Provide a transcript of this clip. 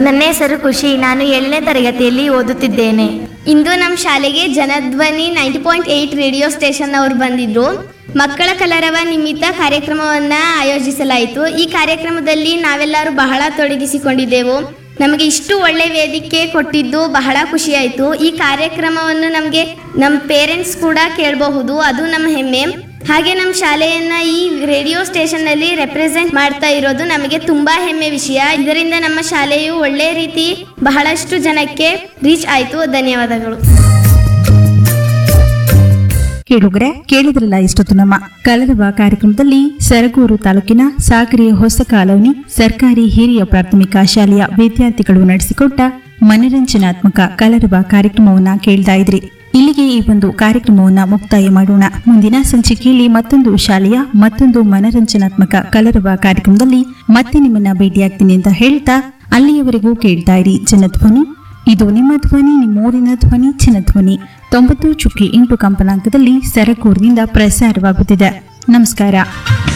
ನನ್ನ ಹೆಸರು ಖುಷಿ ನಾನು ಏಳನೇ ತರಗತಿಯಲ್ಲಿ ಓದುತ್ತಿದ್ದೇನೆ ಇಂದು ನಮ್ಮ ಶಾಲೆಗೆ Janadhwani ninety point eight radio station ಅವರು ಬಂದಿದ್ರು ಮಕ್ಕಳ ಕಲರವ ನಿಮಿತ್ತ ಕಾರ್ಯಕ್ರಮವನ್ನ ಆಯೋಜಿಸಲಾಯಿತು ಈ ಕಾರ್ಯಕ್ರಮದಲ್ಲಿ ನಾವೆಲ್ಲರೂ ಬಹಳ ತೊಡಗಿಸಿಕೊಂಡಿದ್ದೆವು ನಮಗೆ ಇಷ್ಟು ಒಳ್ಳೆ ವೇದಿಕೆ ಕೊಟ್ಟಿದ್ದು ಬಹಳ ಖುಷಿಯಾಯಿತು ಈ ಕಾರ್ಯಕ್ರಮವನ್ನು ನಮಗೆ ನಮ್ಮ ಪೇರೆಂಟ್ಸ್ ಕೂಡ ಕೇಳಬಹುದು ಅದು ನಮ್ಮ ಹೆಮ್ಮೆ ಹಾಗೆ ನಮ್ಮ ಶಾಲೆಯನ್ನ ಈ ರೇಡಿಯೋ ಸ್ಟೇಷನ್ನಲ್ಲಿ ರೆಪ್ರೆಸೆಂಟ್ ಮಾಡ್ತಾ ಇರೋದು ನಮಗೆ ತುಂಬಾ ಹೆಮ್ಮೆ ವಿಷಯ ಇದರಿಂದ ನಮ್ಮ ಶಾಲೆಯು ಒಳ್ಳೆ ರೀತಿ ಬಹಳಷ್ಟು ಜನಕ್ಕೆ ರೀಚ್ ಆಯಿತು ಧನ್ಯವಾದಗಳು ಕೇಳುಗರೆ ಕೇಳಿದ್ರಲ್ಲ ಇಷ್ಟೊತ್ತು ನಮ್ಮ ಕಲರವ ಕಾರ್ಯಕ್ರಮದಲ್ಲಿ ಸರಗೂರು ತಾಲೂಕಿನ ಸಾಗರಿಯ ಹೊಸ ಕಾಲೋನಿ ಸರ್ಕಾರಿ ಹಿರಿಯ ಪ್ರಾಥಮಿಕ ಶಾಲೆಯ ವಿದ್ಯಾರ್ಥಿಗಳು ನಡೆಸಿಕೊಟ್ಟ ಮನರಂಜನಾತ್ಮಕ ಕಲರವ ಕಾರ್ಯಕ್ರಮವನ್ನ ಕೇಳ್ತಾ ಇದ್ರಿ ಇಲ್ಲಿಗೆ ಈ ಒಂದು ಕಾರ್ಯಕ್ರಮವನ್ನ ಮುಕ್ತಾಯ ಮಾಡೋಣ ಮುಂದಿನ ಸಂಚಿಕೆಯಲ್ಲಿ ಮತ್ತೊಂದು ಶಾಲೆಯ ಮತ್ತೊಂದು ಮನರಂಜನಾತ್ಮಕ ಕಲರವ ಕಾರ್ಯಕ್ರಮದಲ್ಲಿ ಮತ್ತೆ ನಿಮ್ಮನ್ನ ಭೇಟಿಯಾಗ್ತೀನಿ ಅಂತ ಹೇಳ್ತಾ ಅಲ್ಲಿಯವರೆಗೂ ಕೇಳ್ತಾ ಇರಿ ಜನಧ್ವನಿ ಇದು ನಿಮ್ಮ ಧ್ವನಿ ನಿಮ್ಮೂರಿನ ಧ್ವನಿ ಜನಧ್ವನಿ ತೊಂಬತ್ತು ಚುಕ್ಕಿ ಎಂಟು ಕಂಪನಾಂಕದಲ್ಲಿ ಸರಕೂರಿನಿಂದ ಪ್ರಸಾರವಾಗುತ್ತಿದೆ ನಮಸ್ಕಾರ